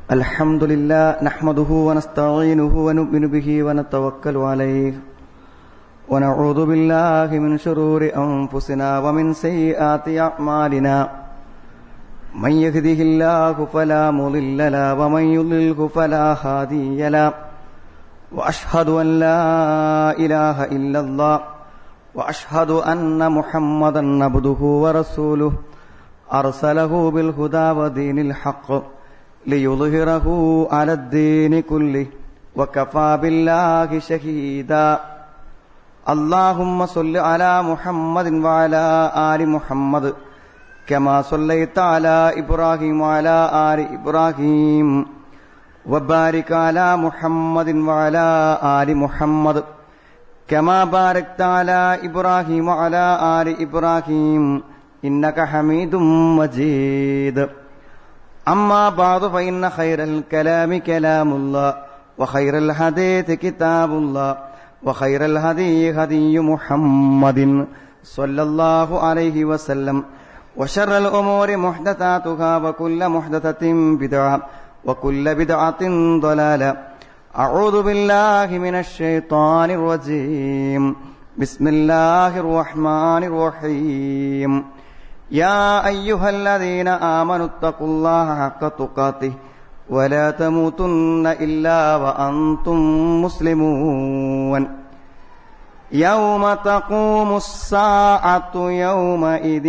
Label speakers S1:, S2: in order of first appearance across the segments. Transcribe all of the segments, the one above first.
S1: الحمد لله نحمده ونستعينه ونؤمن به ونتوكل عليه ونعوذ بالله من شرور أنفسنا ومن سيئات أعمالنا من يهده الله فلا مضل له ومن يضلله فلا هادي له وأشهد أن لا إله إلا الله وأشهد أن محمدا عبده ورسوله أرسله بالهدى ودين الحق ليظهره على الدين كله وكفى بالله شهيدا اللهم صل على محمد وعلى آل محمد كما صليت على إبراهيم وعلى آل إبراهيم وبارك على محمد وعلى آل محمد كما باركت على إبراهيم وعلى آل إبراهيم إنك حميد مجيد أما بعد فإن خير الكلام كلام الله وخير الحديث كتاب الله وخير الهدي هدي محمد صلى الله عليه وسلم وشر الأمور محدثاتها وكل محدثة بدعة وكل بدعة ضلالة أعوذ بالله من الشيطان الرجيم بسم الله الرحمن الرحيم يا أيها الذين آمنوا اتقوا الله حق تقاته ولا تموتن إلا وأنتم مسلمون يوم تقوم الساعة يومئذ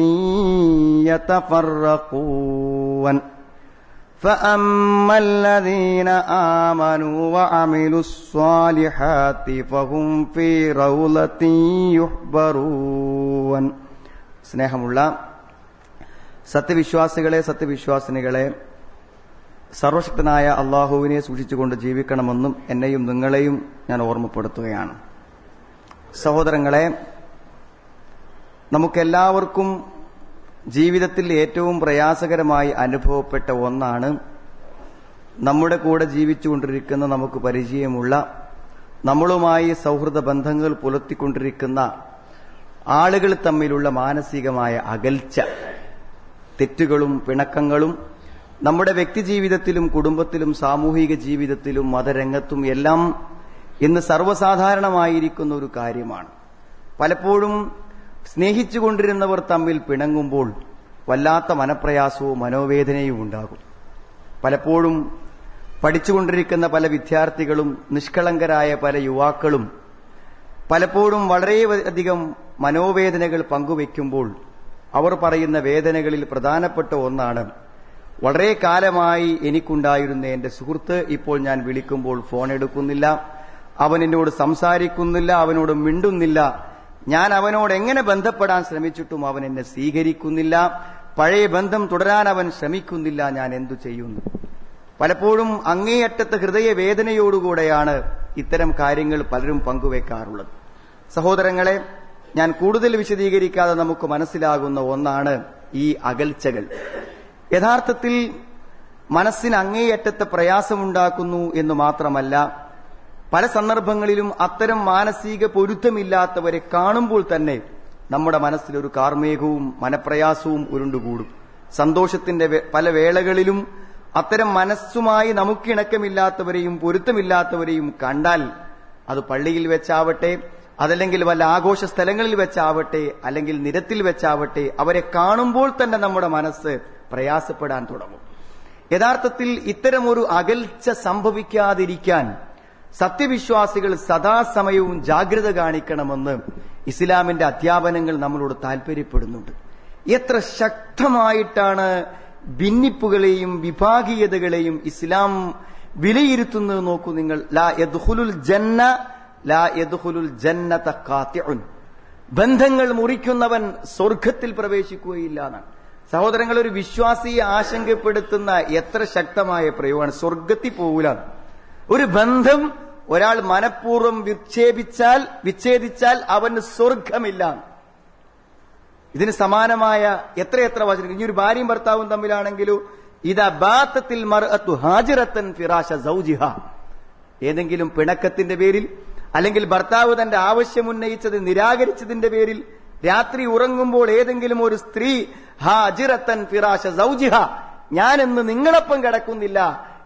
S1: يتفرقون فأما الذين آمنوا وعملوا الصالحات فهم في روضة يحبرون സ്നേഹമുള്ള സത്യവിശ്വാസികളെ സത്യവിശ്വാസിനികളെ സർവശക്തനായ അള്ളാഹുവിനെ സൂക്ഷിച്ചുകൊണ്ട് ജീവിക്കണമെന്നും എന്നെയും നിങ്ങളെയും ഞാൻ ഓർമ്മപ്പെടുത്തുകയാണ് സഹോദരങ്ങളെ നമുക്കെല്ലാവർക്കും ജീവിതത്തിൽ ഏറ്റവും പ്രയാസകരമായി അനുഭവപ്പെട്ട ഒന്നാണ് നമ്മുടെ കൂടെ ജീവിച്ചുകൊണ്ടിരിക്കുന്ന നമുക്ക് പരിചയമുള്ള നമ്മളുമായി സൗഹൃദ ബന്ധങ്ങൾ പുലർത്തിക്കൊണ്ടിരിക്കുന്ന ആളുകൾ തമ്മിലുള്ള മാനസികമായ അകൽച്ച തെറ്റുകളും പിണക്കങ്ങളും നമ്മുടെ വ്യക്തിജീവിതത്തിലും കുടുംബത്തിലും സാമൂഹിക ജീവിതത്തിലും മതരംഗത്തും എല്ലാം ഇന്ന് സർവ്വസാധാരണമായിരിക്കുന്ന ഒരു കാര്യമാണ് പലപ്പോഴും സ്നേഹിച്ചുകൊണ്ടിരുന്നവർ തമ്മിൽ പിണങ്ങുമ്പോൾ വല്ലാത്ത മനപ്രയാസവും മനോവേദനയും ഉണ്ടാകും പലപ്പോഴും പഠിച്ചുകൊണ്ടിരിക്കുന്ന പല വിദ്യാർത്ഥികളും നിഷ്കളങ്കരായ പല യുവാക്കളും പലപ്പോഴും വളരെയധികം മനോവേദനകൾ പങ്കുവെക്കുമ്പോൾ അവർ പറയുന്ന വേദനകളിൽ പ്രധാനപ്പെട്ട ഒന്നാണ് വളരെ കാലമായി എനിക്കുണ്ടായിരുന്ന എന്റെ സുഹൃത്ത് ഇപ്പോൾ ഞാൻ വിളിക്കുമ്പോൾ ഫോൺ എടുക്കുന്നില്ല അവൻ എന്നോട് സംസാരിക്കുന്നില്ല അവനോട് മിണ്ടുന്നില്ല ഞാൻ അവനോട് എങ്ങനെ ബന്ധപ്പെടാൻ ശ്രമിച്ചിട്ടും അവൻ എന്നെ സ്വീകരിക്കുന്നില്ല പഴയ ബന്ധം തുടരാൻ അവൻ ശ്രമിക്കുന്നില്ല ഞാൻ എന്തു ചെയ്യുന്നു പലപ്പോഴും അങ്ങേയറ്റത്തെ ഹൃദയവേദനയോടുകൂടെയാണ് ഇത്തരം കാര്യങ്ങൾ പലരും പങ്കുവെക്കാറുള്ളത് സഹോദരങ്ങളെ ഞാൻ കൂടുതൽ വിശദീകരിക്കാതെ നമുക്ക് മനസ്സിലാകുന്ന ഒന്നാണ് ഈ അകൽച്ചകൾ യഥാർത്ഥത്തിൽ മനസ്സിന് അങ്ങേയറ്റത്തെ പ്രയാസമുണ്ടാക്കുന്നു എന്ന് മാത്രമല്ല പല സന്ദർഭങ്ങളിലും അത്തരം മാനസിക പൊരുത്തമില്ലാത്തവരെ കാണുമ്പോൾ തന്നെ നമ്മുടെ മനസ്സിലൊരു കാർമേഘവും മനപ്രയാസവും ഉരുണ്ടുകൂടും സന്തോഷത്തിന്റെ പല വേളകളിലും അത്തരം മനസ്സുമായി നമുക്കിണക്കമില്ലാത്തവരെയും പൊരുത്തമില്ലാത്തവരെയും കണ്ടാൽ അത് പള്ളിയിൽ വെച്ചാവട്ടെ അതല്ലെങ്കിൽ വല്ല ആഘോഷ സ്ഥലങ്ങളിൽ വെച്ചാവട്ടെ അല്ലെങ്കിൽ നിരത്തിൽ വെച്ചാവട്ടെ അവരെ കാണുമ്പോൾ തന്നെ നമ്മുടെ മനസ്സ് പ്രയാസപ്പെടാൻ തുടങ്ങും യഥാർത്ഥത്തിൽ ഇത്തരമൊരു അകൽച്ച സംഭവിക്കാതിരിക്കാൻ സത്യവിശ്വാസികൾ സദാസമയവും ജാഗ്രത കാണിക്കണമെന്ന് ഇസ്ലാമിന്റെ അധ്യാപനങ്ങൾ നമ്മളോട് താല്പര്യപ്പെടുന്നുണ്ട് എത്ര ശക്തമായിട്ടാണ് ഭിന്നിപ്പുകളെയും വിഭാഗീയതകളെയും ഇസ്ലാം വിലയിരുത്തുന്നത് നോക്കൂ നിങ്ങൾ ലാ യദ്ഖുലുൽ ജന്ന ലാ യദ്ഖുലുൽ ജന്നത ഖാത്തിഉൻ ബന്ധങ്ങൾ മുറിക്കുന്നവൻ സ്വർഗത്തിൽ പ്രവേശിക്കുകയില്ല എന്നാണ് സഹോദരങ്ങൾ ഒരു വിശ്വാസിയെ ആശങ്കപ്പെടുത്തുന്ന എത്ര ശക്തമായ പ്രയോഗമാണ് സ്വർഗത്തിൽ പോകൂല ഒരു ബന്ധം ഒരാൾ മനഃപൂർവ്വം വിച്ഛേദിച്ചാൽ വിച്ഛേദിച്ചാൽ അവന് സ്വർഗമില്ല ഇതിന് സമാനമായ എത്രയെത്ര വചനം ഇനി ഒരു ഭാര്യയും ഭർത്താവും തമ്മിലാണെങ്കിലും ഇതാ ബാത്തത്തിൽ മർഅത്തു ഹാജിറത്തൻ ഫിറാഷ സൗജിഹ ഏതെങ്കിലും പിണക്കത്തിന്റെ പേരിൽ അല്ലെങ്കിൽ ഭർത്താവ് തന്റെ ആവശ്യം ഉന്നയിച്ചത് നിരാകരിച്ചതിന്റെ പേരിൽ രാത്രി ഉറങ്ങുമ്പോൾ ഏതെങ്കിലും ഒരു സ്ത്രീ ഹാജിറത്തൻ ഫിറാഷ സൗജിഹ ഞാനിന്ന് നിങ്ങളൊപ്പം കിടക്കുന്നില്ല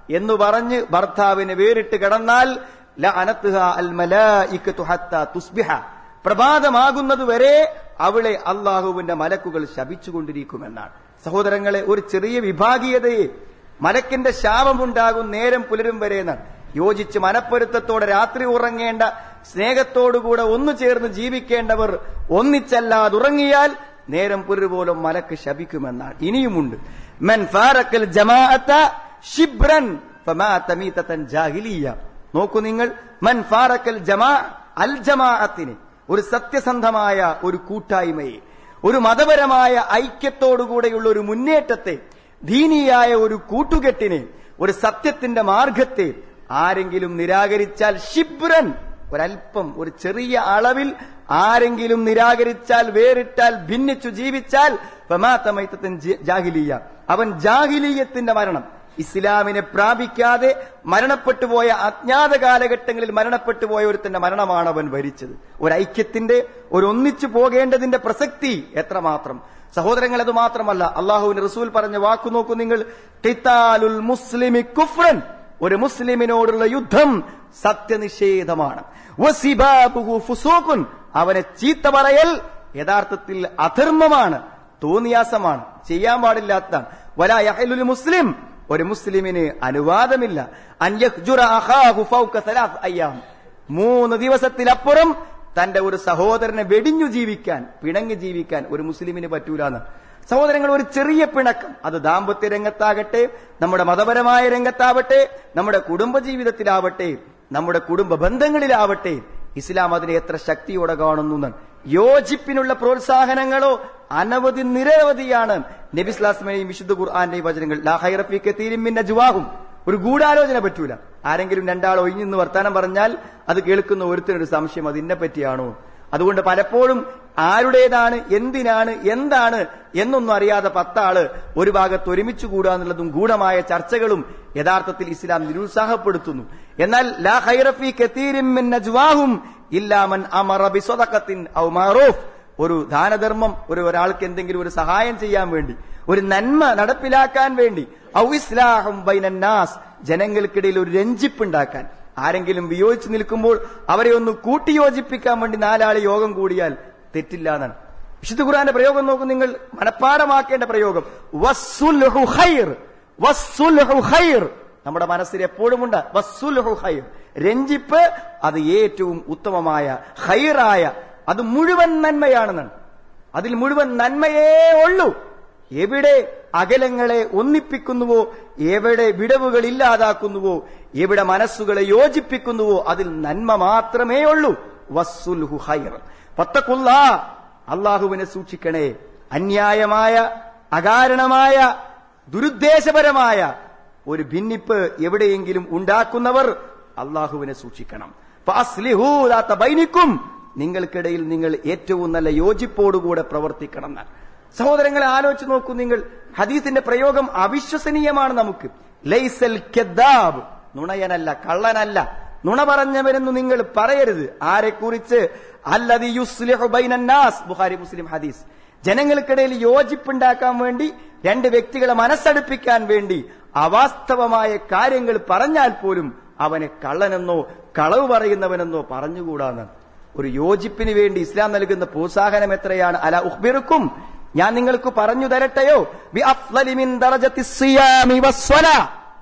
S1: എന്ന് പറഞ്ഞ് ഭർത്താവിനെ വേറിട്ട് കിടന്നാൽ ലഅനത്തുഹ അൽ മലായികത്തു ഹത്താ തുസ്ബിഹ പ്രഭാതമാകുന്നത് വരെ അവളെ അള്ളാഹുവിന്റെ മലക്കുകൾ ശപിച്ചുകൊണ്ടിരിക്കുമെന്നാണ് സഹോദരങ്ങളെ ഒരു ചെറിയ വിഭാഗീയതയെ മലക്കിന്റെ ശാപമുണ്ടാകും നേരം പുലരും വരെ എന്നാണ് യോജിച്ച് മനപ്പൊരുത്തത്തോടെ രാത്രി ഉറങ്ങേണ്ട സ്നേഹത്തോടുകൂടെ ഒന്നു ചേർന്ന് ജീവിക്കേണ്ടവർ ഒന്നിച്ചല്ലാതെ ഉറങ്ങിയാൽ നേരം പുലരുപോലും മലക്ക് ശപിക്കുമെന്നാണ് ഇനിയുമുണ്ട് മൻ ഫാറക്കൽ ജമാഅത്ത ഷിബ്രൻ ഫമാഅത മീതതൻ ജാഹിലിയ നോക്കൂ നിങ്ങൾ മൻ ഫാറക്കൽ ജമാ അൽ ജമാഅത്തിനെ ഒരു സത്യസന്ധമായ ഒരു കൂട്ടായ്മയെ ഒരു മതപരമായ ഐക്യത്തോടുകൂടെയുള്ള ഒരു മുന്നേറ്റത്തെ ദീനിയായ ഒരു കൂട്ടുകെട്ടിനെ ഒരു സത്യത്തിന്റെ മാർഗത്തെ ആരെങ്കിലും നിരാകരിച്ചാൽ ഷിബ്രൻ ഒരല്പം ഒരു ചെറിയ അളവിൽ ആരെങ്കിലും നിരാകരിച്ചാൽ വേറിട്ടാൽ ഭിന്നിച്ചു ജീവിച്ചാൽ ഫമാത്തമൈത്തൻ ജാഹിലീയ അവൻ ജാഹിലീയത്തിന്റെ മരണം ഇസ്ലാമിനെ പ്രാപിക്കാതെ മരണപ്പെട്ടു പോയ അജ്ഞാത കാലഘട്ടങ്ങളിൽ മരണപ്പെട്ടു പോയ ഒരുത്തന്റെ മരണമാണ് അവൻ ഭരിച്ചത് ഒരു ഐക്യത്തിന്റെ ഒരു ഒന്നിച്ചു പോകേണ്ടതിന്റെ പ്രസക്തി എത്രമാത്രം സഹോദരങ്ങൾ അത് മാത്രമല്ല അള്ളാഹുവിന്റെ റസൂൽ പറഞ്ഞ വാക്കു നോക്കൂ നിങ്ങൾ ഖിത്താലുൽ മുസ്ലിമി കുഫ്രൻ ഒരു മുസ്ലിമിനോടുള്ള യുദ്ധം സത്യനിഷേധമാണ് വസിബാബുഹു ഫുസൂഖുൻ അവനെ ചീത്ത പറയൽ യഥാർത്ഥത്തിൽ അധർമ്മമാണ് തോന്നിയാസമാണ് ചെയ്യാൻ പാടില്ലാത്തതാണ് വലാ യഹലുൽ മുസ്ലിം ഒരു മുസ്ലിമിന് അനുവാദമില്ല അൻ യഖ്ജുറ അഖാഹു ഫൗക സലാസ് അയ്യാം മൂന്ന് ദിവസത്തിലപ്പുറം തന്റെ ഒരു സഹോദരനെ വെടിഞ്ഞു ജീവിക്കാൻ പിണങ്ങി ജീവിക്കാൻ ഒരു മുസ്ലിമിന് പറ്റൂലെന്ന് സഹോദരങ്ങൾ ഒരു ചെറിയ പിണക്കം അത് ദാമ്പത്യ രംഗത്താകട്ടെ നമ്മുടെ മതപരമായ രംഗത്താവട്ടെ നമ്മുടെ കുടുംബ ജീവിതത്തിലാവട്ടെ നമ്മുടെ കുടുംബ ബന്ധങ്ങളിലാവട്ടെ ഇസ്ലാം അതിനെ എത്ര ശക്തിയോടെ കാണുന്നു എന്നാണ്. യോജിപ്പിനുള്ള പ്രോത്സാഹനങ്ങളോ അനവധി നിരവധിയാണ് നബിസ്ലാസ്മനെയും വിശുദ്ധ ഖുർആാന്റെയും വചനങ്ങൾ ലാ ഹൈറഫി കത്തീരിൻ മിൻ നജ്വാഹും ഒരു ഗൂഢാലോചന പറ്റൂല ആരെങ്കിലും രണ്ടാൾ ഒഴിഞ്ഞെന്ന് വർത്താനം പറഞ്ഞാൽ അത് കേൾക്കുന്ന ഒരുത്തിനൊരു സംശയം അത് ഇന്നെ പറ്റിയാണോ അതുകൊണ്ട് പലപ്പോഴും ആരുടേതാണ് എന്തിനാണ് എന്താണ് എന്നൊന്നും അറിയാതെ പത്താള് ഒരു ഭാഗത്ത് ഒരുമിച്ച് കൂടുക എന്നുള്ളതും ഗൂഢമായ ചർച്ചകളും യഥാർത്ഥത്തിൽ ഇസ്ലാം നിരുത്സാഹപ്പെടുത്തുന്നു എന്നാൽ ലാ ഹൈറഫി കത്തീരിൻ മിൻ നജ്വാഹും ഇല്ലാമൻ അമറ ബിസ്വദഖത്തിൻ ഔ മഅറൂഫ് ഒരു ദാനധർമ്മം ഒരു ഒരാൾക്ക് എന്തെങ്കിലും ഒരു സഹായം ചെയ്യാൻ വേണ്ടി ഒരു നന്മ നടപ്പിലാക്കാൻ വേണ്ടി ഔ ഇസ്ലാഹും ബൈനന്നാസ് ജനങ്ങൾക്കിടയിൽ ഒരു രഞ്ജിപ്പുണ്ടാക്കാൻ ആരെങ്കിലും വിയോജിച്ച് നിൽക്കുമ്പോൾ അവരെ ഒന്ന് കൂട്ടിയോജിപ്പിക്കാൻ വേണ്ടി നാലാള് യോഗം കൂടിയാൽ തെറ്റില്ല എന്നാണ് വിശുദ്ധ ഖുർആന്റെ പ്രയോഗം നോക്കും നിങ്ങൾ മനഃപ്പാടമാക്കേണ്ട പ്രയോഗം വസ്സുൽഹു ഖൈർ വസ്സുൽഹു ഖൈർ നമ്മുടെ മനസ്സിൽ എപ്പോഴും ഉണ്ട് വസ്സുൽഹു ഖൈർ രഞ്ജിപ്പ് അത് ഏറ്റവും ഉത്തമമായ ഹൈറായ അത് മുഴുവൻ നന്മയാണെന്നാണ് അതിൽ മുഴുവൻ നന്മയേ ഉള്ളൂ എവിടെ അകലങ്ങളെ ഒന്നിപ്പിക്കുന്നുവോ എവിടെ വിടവുകൾ ഇല്ലാതാക്കുന്നുവോ എവിടെ മനസ്സുകളെ യോജിപ്പിക്കുന്നുവോ അതിൽ നന്മ മാത്രമേ ഉള്ളൂ വസ്സുൽഹു ഹൈർ പത്തക്കുള്ള അള്ളാഹുവിനെ സൂക്ഷിക്കണേ അന്യായമായ അകാരണമായ ദുരുദ്ദേശപരമായ ഒരു ഭിന്നിപ്പ് എവിടെയെങ്കിലും ഉണ്ടാക്കുന്നവർ അള്ളാഹുവിനെ സൂക്ഷിക്കണം ഫഅസ്ലിഹൂ ദാത്ത ബൈനിക്കും നിങ്ങൾക്കിടയിൽ നിങ്ങൾ ഏറ്റവും നല്ല യോജിപ്പോടുകൂടെ പ്രവർത്തിക്കണം എന്നാണ് സഹോദരങ്ങളെ ആലോചിച്ച് നോക്കൂ നിങ്ങൾ ഹദീസിന്റെ പ്രയോഗം അവിശ്വസനീയമാണ് നമുക്ക് ലൈസൽ കെദ്ദാബ് നുണയനല്ല കള്ളനല്ല നുണ പറഞ്ഞവരെന്ന് നിങ്ങൾ പറയരുത് ആരെക്കുറിച്ച് അല്ലതി യുസ്ലിഹു ബൈനന്നാസ് ബുഖാരി മുസ്ലിം ഹദീസ് ജനങ്ങൾക്കിടയിൽ യോജിപ്പുണ്ടാക്കാൻ വേണ്ടി രണ്ട് വ്യക്തികളെ മനസ്സടുപ്പിക്കാൻ വേണ്ടി അവാസ്തവമായ കാര്യങ്ങൾ പറഞ്ഞാൽ പോലും അവനെ കള്ളനെന്നോ കളവ് പറയുന്നവനെന്നോ പറഞ്ഞുകൂടാന്ന് ഒരു യോജിപ്പിന് വേണ്ടി ഇസ്ലാം നൽകുന്ന പ്രോത്സാഹനം എത്രയാണ് അല ഉഹ്ബിറുക്കും ഞാൻ നിങ്ങൾക്ക് പറഞ്ഞു തരട്ടെയോ ബി അഫ്ളലി മിൻ ദറജത്തി സിയാമി വസ്വലാ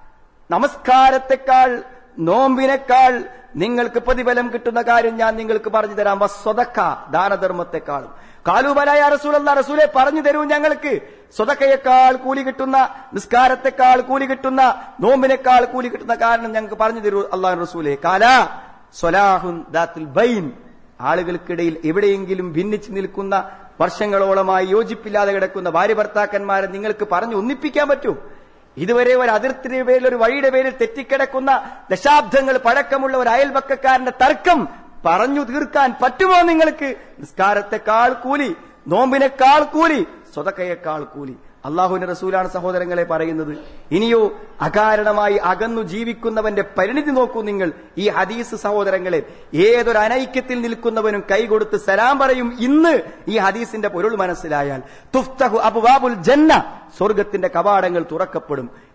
S1: നമസ്കാരത്തെക്കാൾ നോമ്പിനേക്കാൾ നിങ്ങൾക്ക് പ്രതിഫലം കിട്ടുന്ന കാര്യം ഞാൻ നിങ്ങൾക്ക് പറഞ്ഞു തരാം വസ്വതക്ക ദാനധർമ്മത്തെക്കാളും കാലുബലായ റസൂലല്ല റസൂലെ പറഞ്ഞു തരൂ ഞങ്ങൾക്ക് സ്വതക്കയേക്കാൾ കൂലി കിട്ടുന്ന നിസ്കാരത്തെക്കാൾ കൂലി കിട്ടുന്ന നോമ്പിനേക്കാൾ കൂലി കിട്ടുന്ന കാരണം ഞങ്ങൾക്ക് പറഞ്ഞു തരൂ അള്ളാഹു റസൂലെ കാല സ്വലാഹുൻ ദാത്തുൽ ബൈൻ ആളുകൾക്കിടയിൽ എവിടെയെങ്കിലും ഭിന്നിച്ചു നിൽക്കുന്ന വർഷങ്ങളോളമായി യോജിപ്പില്ലാതെ കിടക്കുന്ന ഭാര്യ ഭർത്താക്കന്മാരെ നിങ്ങൾക്ക് പറഞ്ഞു ഒന്നിപ്പിക്കാൻ പറ്റൂ ഇതുവരെ ഒരു അതിർത്തിയുടെ പേരിൽ ഒരു വഴിയുടെ പേരിൽ തെറ്റിക്കിടക്കുന്ന ദശാബ്ദങ്ങൾ പഴക്കമുള്ള ഒരു അയൽപക്കക്കാരന്റെ തർക്കം പറഞ്ഞു തീർക്കാൻ പറ്റുമോ നിങ്ങൾക്ക് നിസ്കാരത്തെക്കാൾ കൂലി നോമ്പിനേക്കാൾ കൂലി സ്വതക്കയേക്കാൾ കൂലി അള്ളാഹുവിന്റെ റസൂലാണ് സഹോദരങ്ങളെ പറയുന്നത് ഇനിയോ അകാരണമായി അകന്നു ജീവിക്കുന്നവന്റെ പരിണിതി നോക്കൂ നിങ്ങൾ ഈ ഹദീസ് സഹോദരങ്ങളെ ഏതൊരു അനൈക്യത്തിൽ നിൽക്കുന്നവനും കൈകൊടുത്ത് സലാം പറയും ഇന്ന് ഈ ഹദീസിന്റെ പൊരുൾ മനസ്സിലായാൽ തുഫ്തഹു അബുവാബുൽ ജന്ന സ്വർഗത്തിന്റെ കവാടങ്ങൾ തുറക്കപ്പെടും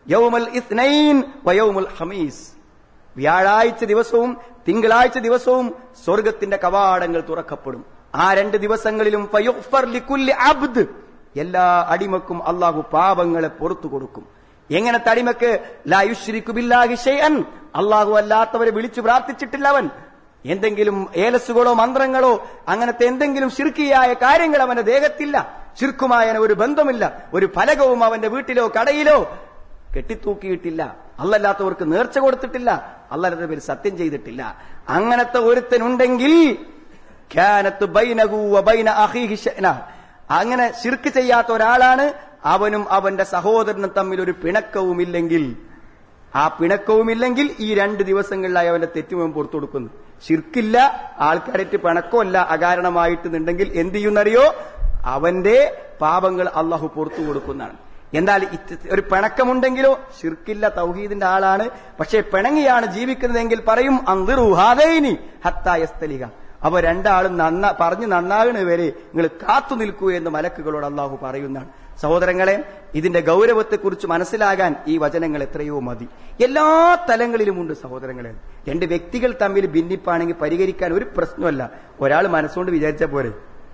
S1: യൗമൽ ഇസ്നൈൻ വയൗമുൽ ഹമീസ് വ്യാഴാഴ്ച ദിവസവും തിങ്കളാഴ്ച ദിവസവും സ്വർഗത്തിന്റെ കവാടങ്ങൾ തുറക്കപ്പെടും ആ രണ്ട് ദിവസങ്ങളിലും ഫയുഗ്ഫർ ലിക്കുല്ലി അബ്ദ് എല്ലാ അടിമക്കും അള്ളാഹു പാപങ്ങളെ പുറത്തു കൊടുക്കും എങ്ങനത്തെ അടിമക്ക് ലായുശ്രിക്കു ബില്ലാഹി ഷൈഅൻ അള്ളാഹു അല്ലാത്തവരെ വിളിച്ചു പ്രാർത്ഥിച്ചിട്ടില്ല അവൻ എന്തെങ്കിലും ഏലസുകളോ മന്ത്രങ്ങളോ അങ്ങനത്തെ എന്തെങ്കിലും ശിർക്കിയായ കാര്യങ്ങൾ അവന്റെ ദേഹത്തില്ല ശിർക്കുമായ ഒരു ബന്ധമില്ല ഒരു ഫലകവും അവന്റെ വീട്ടിലോ കടയിലോ കെട്ടിത്തൂക്കിയിട്ടില്ല അല്ലല്ലാത്തവർക്ക് നേർച്ച കൊടുത്തിട്ടില്ല അല്ലാത്ത പേര് സത്യം ചെയ്തിട്ടില്ല അങ്ങനത്തെ ഒരുത്തനുണ്ടെങ്കിൽ കാനത്ത് ബൈനഹു വ ബൈന അഖീഹി ശഅന. അങ്ങനെ ശിർക്ക് ചെയ്യാത്ത ഒരാളാണ് അവനും അവന്റെ സഹോദരനും തമ്മിൽ ഒരു പിണക്കവുമില്ലെങ്കിൽ ആ പിണക്കവുമില്ലെങ്കിൽ ഈ രണ്ട് ദിവസങ്ങളിലായി അവന്റെ തെറ്റുമുഖം പുറത്തു കൊടുക്കുന്നു ശിർക്കില്ല ആൾക്കാരായിട്ട് പിണക്കമല്ല അകാരണമായിട്ടുണ്ടെങ്കിൽ എന്ത് ചെയ്യുന്നറിയോ അവന്റെ പാപങ്ങൾ അള്ളാഹു പുറത്തു കൊടുക്കുന്നതാണ് എന്നാൽ ഇത് ഒരു പിണക്കമുണ്ടെങ്കിലോ ഷിർക്കില്ല തൗഹീദിന്റെ ആളാണ് പക്ഷേ പിണങ്ങിയാണ് ജീവിക്കുന്നതെങ്കിൽ പറയും അന്തിറുഹാദൈനി ഹത്തായസ്തലിക അവ രണ്ടാളും നന്ന പറഞ്ഞു നന്നാകണ വരെ നിങ്ങൾ കാത്തു നിൽക്കൂ എന്ന് മലക്കുകളോട് അള്ളാഹു പറയുന്നതാണ് സഹോദരങ്ങളെ ഇതിന്റെ ഗൗരവത്തെക്കുറിച്ച് മനസ്സിലാകാൻ ഈ വചനങ്ങൾ എത്രയോ മതി എല്ലാ തലങ്ങളിലുമുണ്ട് സഹോദരങ്ങളെ രണ്ട് വ്യക്തികൾ തമ്മിൽ ഭിന്നിപ്പാണെങ്കിൽ പരിഹരിക്കാൻ ഒരു പ്രശ്നമല്ല ഒരാൾ മനസ്സുകൊണ്ട് വിചാരിച്ച പോരെ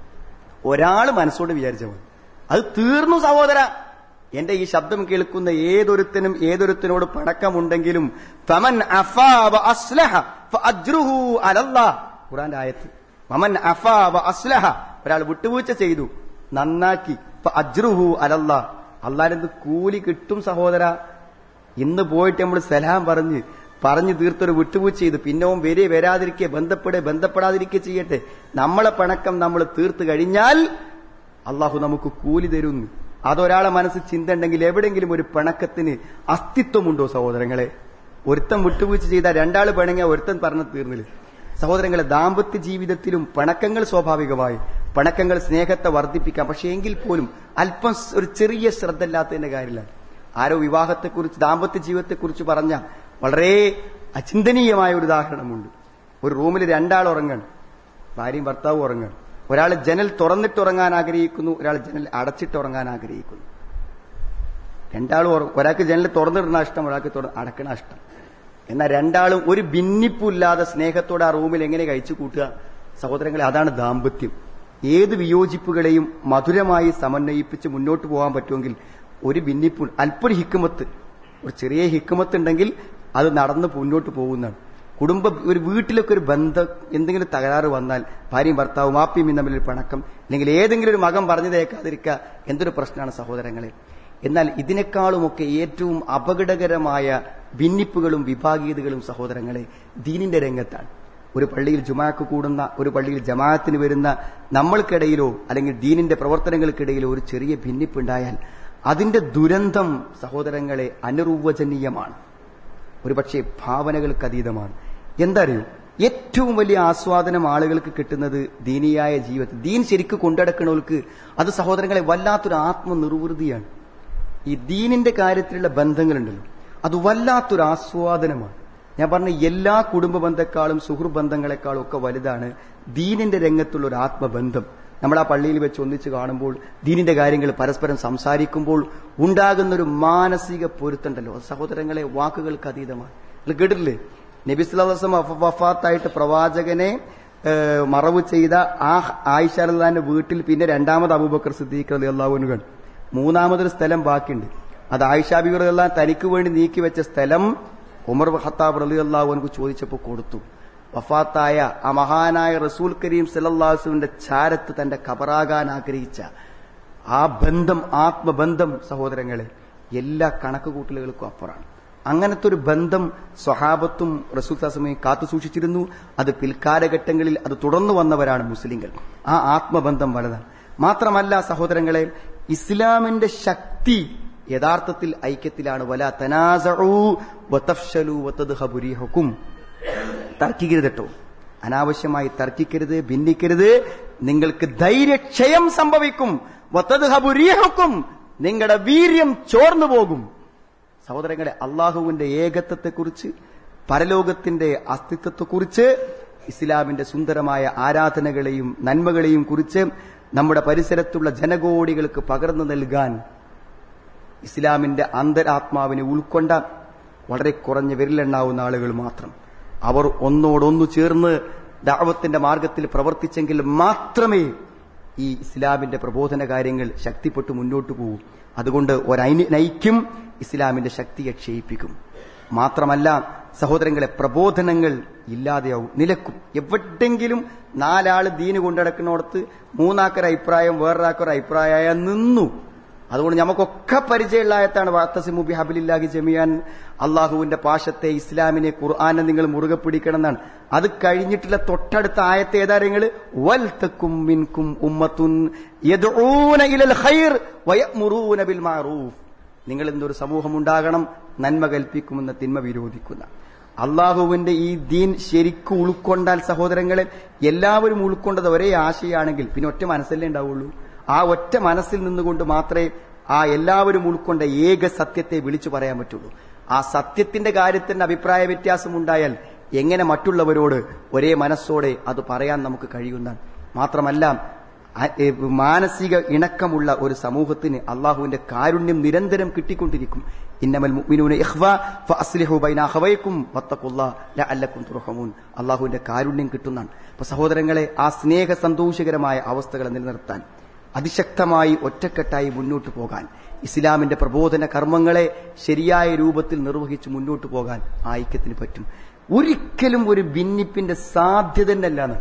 S1: ഒരാൾ മനസ്സുകൊണ്ട് വിചാരിച്ച പോലെ അത് തീർന്നു സഹോദര എന്റെ ഈ ശബ്ദം കേൾക്കുന്ന ഏതൊരുത്തനും ഏതൊരുത്തനോട് പടക്കമുണ്ടെങ്കിലും ഫമൻ അഫാ വ അസ്ലഹ ഫഅജ്റുഹു അലല്ലാഹ് ഖുർആന്റെ ആയത്ത് ഫമൻ അഫാ വ അസ്ലഹ ഒരാൾ വിട്ടുവീഴ്ച ചെയ്തു നന്നാക്കി ഫഅജ്റുഹു അലല്ലാഹ് അള്ളാഹിന്റെ കൂലി കിട്ടും സഹോദര ഇന്ന് പോയിട്ട് നമ്മൾ സലാം പറഞ്ഞ് പറഞ്ഞു തീർത്തൊരു വിട്ടുവീഴ്ച ചെയ്ത് പിന്നവും വരെ വരാതിരിക്കെ ബന്ധപ്പെടെ ബന്ധപ്പെടാതിരിക്കെ ചെയ്യട്ടെ നമ്മളെ പണക്കം നമ്മൾ തീർത്ത് കഴിഞ്ഞാൽ അള്ളാഹു നമുക്ക് കൂലി തരുന്നു അതൊരാളെ മനസ്സ് ചിന്ത ഉണ്ടെങ്കിൽ എവിടെങ്കിലും ഒരു പിണക്കത്തിന് അസ്തിത്വമുണ്ടോ സഹോദരങ്ങളെ ഒരുത്തൻ വിട്ടുവീഴ്ച ചെയ്താൽ രണ്ടാൾ പിണങ്ങിയ ഒരുത്തൻ പറഞ്ഞു തീർന്നില്ല സഹോദരങ്ങളെ ദാമ്പത്യ ജീവിതത്തിലും പിണക്കങ്ങൾ സ്വാഭാവികമായി പിണക്കങ്ങൾ സ്നേഹത്തെ വർദ്ധിപ്പിക്കാം പക്ഷേ എങ്കിൽ പോലും അല്പം സ് ഒരു ചെറിയ ശ്രദ്ധ ഇല്ലാത്തതിന്റെ കാര്യമില്ല ആരോ വിവാഹത്തെക്കുറിച്ച് ദാമ്പത്യ ജീവിതത്തെക്കുറിച്ച് പറഞ്ഞ വളരെ അചിന്തനീയമായ ഒരു ഉദാഹരണമുണ്ട് ഒരു റൂമിൽ രണ്ടാൾ ഉറങ്ങണം ഭാര്യയും ഭർത്താവും ഉറങ്ങണം ഒരാൾ ജനൽ തുറന്നിട്ട് ഉറങ്ങാൻ ആഗ്രഹിക്കുന്നു ഒരാൾ ജനൽ അടച്ചിട്ട് ഉറങ്ങാൻ ആഗ്രഹിക്കുന്നു രണ്ടാളും ഉറ- ഒരാൾക്ക് ജനൽ തുറന്നിടുന്ന ഇഷ്ടം ഒരാൾക്ക് തുറ- അടക്കണ ഇഷ്ടം എന്നാൽ രണ്ടാളും ഒരു ഭിന്നിപ്പില്ലാതെ സ്നേഹത്തോടെ ആ റൂമിൽ എങ്ങനെ കഴിച്ചു കൂട്ടുക സഹോദരങ്ങളെ അതാണ് ദാമ്പത്യം ഏത് വിയോജിപ്പുകളെയും മധുരമായി സമന്വയിപ്പിച്ച് മുന്നോട്ട് പോകാൻ പറ്റുമെങ്കിൽ ഒരു ഭിന്നിപ്പ് അല്പൊരു ഹിക്കുമത്ത് ഒരു ചെറിയ ഹിക്കുമത്ത് ഉണ്ടെങ്കിൽ അത് നടന്ന് മുന്നോട്ട് പോകുന്നതാണ് കുടുംബ ഒരു വീട്ടിലൊക്കെ ഒരു ബന്ധം എന്തെങ്കിലും തകരാറ് വന്നാൽ ഭാര്യയും ഭർത്താവും ആപ്പിയും തമ്മിൽ ഒരു പിണക്കം അല്ലെങ്കിൽ ഏതെങ്കിലും ഒരു മകൻ പറഞ്ഞു തേക്കാതിരിക്കുക എന്തൊരു പ്രശ്നമാണ് സഹോദരങ്ങളെ എന്നാൽ ഇതിനേക്കാളുമൊക്കെ ഏറ്റവും അപകടകരമായ ഭിന്നിപ്പുകളും വിഭാഗീയതകളും സഹോദരങ്ങളെ ദീനിന്റെ രംഗത്താണ് ഒരു പള്ളിയിൽ ജുമാക്ക് കൂടുന്ന ഒരു പള്ളിയിൽ ജമാഅത്തിന് വരുന്ന നമ്മൾക്കിടയിലോ അല്ലെങ്കിൽ ദീനിന്റെ പ്രവർത്തനങ്ങൾക്കിടയിലോ ഒരു ചെറിയ ഭിന്നിപ്പുണ്ടായാൽ അതിന്റെ ദുരന്തം സഹോദരങ്ങളെ അനുർവചനീയമാണ് ഒരുപക്ഷെ ഭാവനകൾക്ക് അതീതമാണ് എന്താ അറിയൂ ഏറ്റവും വലിയ ആസ്വാദനം ആളുകൾക്ക് കിട്ടുന്നത് ദീനിയായ ജീവിതത്തിൽ ദീൻ ശരിക്ക് കൊണ്ടടക്കണവർക്ക് അത് സഹോദരങ്ങളെ വല്ലാത്തൊരു ആത്മനിർവൃതിയാണ് ഈ ദീനിന്റെ കാര്യത്തിലുള്ള ബന്ധങ്ങളുണ്ടല്ലോ അത് വല്ലാത്തൊരു ആസ്വാദനമാണ് ഞാൻ പറഞ്ഞ എല്ലാ കുടുംബ ബന്ധക്കാളും സുഹൃത്ത് ബന്ധങ്ങളെക്കാളും ഒക്കെ വലുതാണ് ദീനിന്റെ രംഗത്തുള്ള ഒരു ആത്മബന്ധം നമ്മൾ ആ പള്ളിയിൽ വെച്ച് ഒന്നിച്ച് കാണുമ്പോൾ ദീനിന്റെ കാര്യങ്ങൾ പരസ്പരം സംസാരിക്കുമ്പോൾ ഉണ്ടാകുന്ന ഒരു മാനസിക പൊരുത്തണ്ടല്ലോ അത് സഹോദരങ്ങളെ വാക്കുകൾക്ക് അതീതമാണ് നിങ്ങൾ കേട്ടിട്ടില്ലേ നബി സ്വലാസം വഫാത്തായിട്ട് പ്രവാചകനെ ഏഹ്, മറവ് ചെയ്ത ആ ആയിഷാന്റെ വീട്ടിൽ പിന്നെ രണ്ടാമത് അബൂബക്കർ സിദ്ദീഖ് അലി അള്ളാഹുവിന് കണ്ടു മൂന്നാമതൊരു സ്ഥലം ബാക്കിയുണ്ട് അത് ആയിഷാബികളെല്ലാം തനിക്ക് വേണ്ടി നീക്കി വെച്ച സ്ഥലം ഉമർ ഖത്താബ് റലി അള്ളാഹുവിനക്ക് ചോദിച്ചപ്പോൾ കൊടുത്തു വഫാത്തായ ആ മഹാനായ റസൂൽ കരീം സലല്ലാസുവിന്റെ ചാരത്ത് തന്റെ കബറാകാൻ ആഗ്രഹിച്ച ആ ബന്ധം ആത്മബന്ധം സഹോദരങ്ങളെ എല്ലാ കണക്കുകൂട്ടലുകൾക്കും അപ്പുറമാണ് അങ്ങനത്തെ ഒരു ബന്ധം സ്വഹാബത്തും റസൂൽ സാസമയും കാത്തു സൂക്ഷിച്ചിരുന്നു അത് പിൽക്കാലഘട്ടങ്ങളിൽ അത് തുടർന്നു വന്നവരാണ് മുസ്ലിങ്ങൾ ആ ആത്മബന്ധം വലുതാണ് മാത്രമല്ല സഹോദരങ്ങളെ ഇസ്ലാമിന്റെ ശക്തി യഥാർത്ഥത്തിൽ ഐക്യത്തിലാണ് വല തനാസഊ വതഫ്ശലു വതദ്ഹബു റീഹുക്കും തർക്കിക്കരുത് കേട്ടോ അനാവശ്യമായി തർക്കിക്കരുത് ഭിന്നിക്കരുത് നിങ്ങൾക്ക് ധൈര്യക്ഷയം സംഭവിക്കും വത്തദ്ഹബു റീഹുക്കും നിങ്ങളുടെ വീര്യം ചോർന്നു പോകും സഹോദരങ്ങളെ അള്ളാഹുവിന്റെ ഏകത്വത്തെക്കുറിച്ച് പരലോകത്തിന്റെ അസ്തിത്വത്തെക്കുറിച്ച് ഇസ്ലാമിന്റെ സുന്ദരമായ ആരാധനകളെയും നന്മകളെയും കുറിച്ച് നമ്മുടെ പരിസരത്തുള്ള ജനകോടികൾക്ക് പകർന്നു നൽകാൻ ഇസ്ലാമിന്റെ അന്തരാത്മാവിനെ ഉൾക്കൊണ്ട വളരെ കുറഞ്ഞ വിരലെണ്ണാവുന്ന ആളുകൾ മാത്രം അവർ ഒന്നോടൊന്നു ചേർന്ന് ദാവത്തിന്റെ മാർഗത്തിൽ പ്രവർത്തിച്ചെങ്കിൽ മാത്രമേ ഈ ഇസ്ലാമിന്റെ പ്രബോധന കാര്യങ്ങൾ ശക്തിപ്പെട്ടു മുന്നോട്ട് പോകും അതുകൊണ്ട് ഒരൈക്യം ഇസ്ലാമിന്റെ ശക്തിയെ ക്ഷയിപ്പിക്കും മാത്രമല്ല സഹോദരങ്ങളെ പ്രബോധനങ്ങൾ ഇല്ലാതെയാവും നിലക്കും എവിടെങ്കിലും നാലാള് ദീന് കൊണ്ടടക്കുന്നിടത്ത് മൂന്നാക്കൊരു അഭിപ്രായം വേറൊരാക്കൊരു അഭിപ്രായ നിന്നു അതുകൊണ്ട് നമുക്കൊക്കെ പരിചയമുള്ള ആയത്താണ് വാത്തസിമുബി ഹബിലില്ലാഹി ജമിയാൻ അള്ളാഹുവിന്റെ പാശത്തെ ഇസ്ലാമിനെ ഖുർആാനെ നിങ്ങൾ മുറുകെ പിടിക്കണം എന്നാണ് അത് കഴിഞ്ഞിട്ടുള്ള തൊട്ടടുത്ത ആയത്തെ ഏതാരെങ്കിൽ വൽ തക്കും മിൻകും ഉമ്മത്തുൻ യദ്ഊന ഇലൽ ഖൈർ വയമുറൂന ബിൽ മഅറൂഫ് നിങ്ങൾ എന്തൊരു സമൂഹം ഉണ്ടാകണം നന്മ കൽപ്പിക്കുമെന്ന തിന്മ വിരോധിക്കുന്ന അള്ളാഹുവിന്റെ ഈ ദീൻ ശരിക്കും ഉൾക്കൊണ്ടാൽ സഹോദരങ്ങളെ എല്ലാവരും ഉൾക്കൊണ്ടത് ഒരേ ആശയാണെങ്കിൽ പിന്നെ ഒറ്റ മനസ്സല്ലേ ഉണ്ടാവുള്ളൂ ആ ഒറ്റ മനസ്സിൽ നിന്നുകൊണ്ട് മാത്രമേ ആ എല്ലാവരും ഉൾക്കൊണ്ട ഏക സത്യത്തെ വിളിച്ചു പറയാൻ പറ്റുള്ളൂ ആ സത്യത്തിന്റെ കാര്യത്തിന് അഭിപ്രായ വ്യത്യാസം ഉണ്ടായാൽ എങ്ങനെ മറ്റുള്ളവരോട് ഒരേ മനസ്സോടെ അത് പറയാൻ നമുക്ക് കഴിയുന്നതാണ് മാത്രമല്ല അ- ഏ, മാനസിക ഇണക്കമുള്ള ഒരു സമൂഹത്തിന് അള്ളാഹുവിന്റെ കാരുണ്യം നിരന്തരം കിട്ടിക്കൊണ്ടിരിക്കും ഇന്നമൽ മുഅ്മിനൂന ഇഖ്വ ഫഅസ്ലിഹു ബൈന അഖവൈക്കും വത്തഖുല്ലാ ലഅല്ലക്കും തുർഹമൂൻ അള്ളാഹുവിന്റെ കാരുണ്യം കിട്ടുന്നതാണ് അപ്പൊ സഹോദരങ്ങളെ ആ സ്നേഹ സന്തോഷകരമായ അവസ്ഥകളെ നിലനിർത്താൻ അതിശക്തമായി ഒറ്റക്കെട്ടായി മുന്നോട്ട് പോകാൻ ഇസ്ലാമിന്റെ പ്രബോധന കർമ്മങ്ങളെ ശരിയായ രൂപത്തിൽ നിർവഹിച്ച് മുന്നോട്ട് പോകാൻ ആ ഐക്യത്തിന് പറ്റും ഒരിക്കലും ഒരു ഭിന്നിപ്പിന്റെ സാധ്യത തന്നെയല്ലാണ്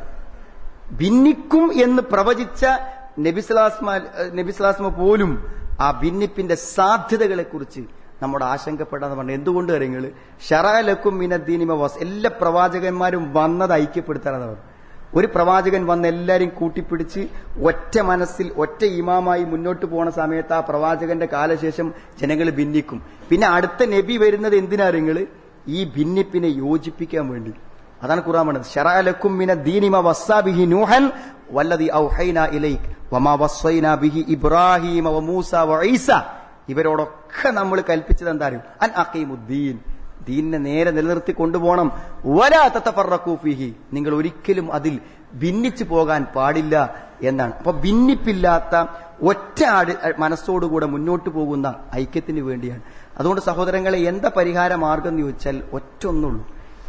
S1: ഭിന്നിക്കും എന്ന് പ്രവചിച്ച നബിസ്ലാസ്മ നബിസ്ലാസ്മ പോലും ആ ഭിന്നിപ്പിന്റെ സാധ്യതകളെ കുറിച്ച് നമ്മുടെ ആശങ്കപ്പെടാന്ന് പറഞ്ഞു എന്തുകൊണ്ട് കാര്യങ്ങൾ ഷറാലക്കും മിനദ്ദീനിമ വാസ് എല്ലാ പ്രവാചകന്മാരും വന്നത് ഐക്യപ്പെടുത്താനാണ് പറഞ്ഞു ഒരു പ്രവാചകൻ വന്ന് എല്ലാരും കൂട്ടിപ്പിടിച്ച് ഒറ്റ മനസ്സിൽ ഒറ്റ ഇമാമായി മുന്നോട്ട് പോണ സമയത്ത് ആ പ്രവാചകന്റെ കാലശേഷം ജനങ്ങൾ ഭിന്നിക്കും പിന്നെ അടുത്ത നബി വരുന്നത് എന്തിനാ നിങ്ങൾ ഈ ഭിന്നിപ്പിനെ യോജിപ്പിക്കാൻ വേണ്ടി അതാണ് ഖുർആൻ പറഞ്ഞത് ശറഅലക്കും മിന ദീനിമ വസ്സാബിഹി നൂഹൻ വല്ലദി ഔഹൈന ഇലൈക് വമാ വസ്സൈന ബിഹി ഇബ്രാഹീമ വമൂസ വഈസ ഇവരോടൊക്കെ നമ്മൾ കൽപ്പിച്ചത് എന്താ അറിയും അൻ അഖീമുദ്ദീൻ ദീനിനെ നേരെ നിലനിർത്തി കൊണ്ടുപോകണം വലാ തത്തഫറഖൂ ഫീഹി നിങ്ങൾ ഒരിക്കലും അതിൽ ഭിന്നിച്ചു പോകാൻ പാടില്ല എന്നാണ് അപ്പൊ ഭിന്നിപ്പില്ലാത്ത ഒറ്റ ആട് മനസ്സോടുകൂടെ മുന്നോട്ട് പോകുന്ന ഐക്യത്തിന് വേണ്ടിയാണ് അതുകൊണ്ട് സഹോദരങ്ങളെ എന്താ പരിഹാര മാർഗം എന്ന് ചോദിച്ചാൽ ഒറ്റ ഒന്നുള്ളൂ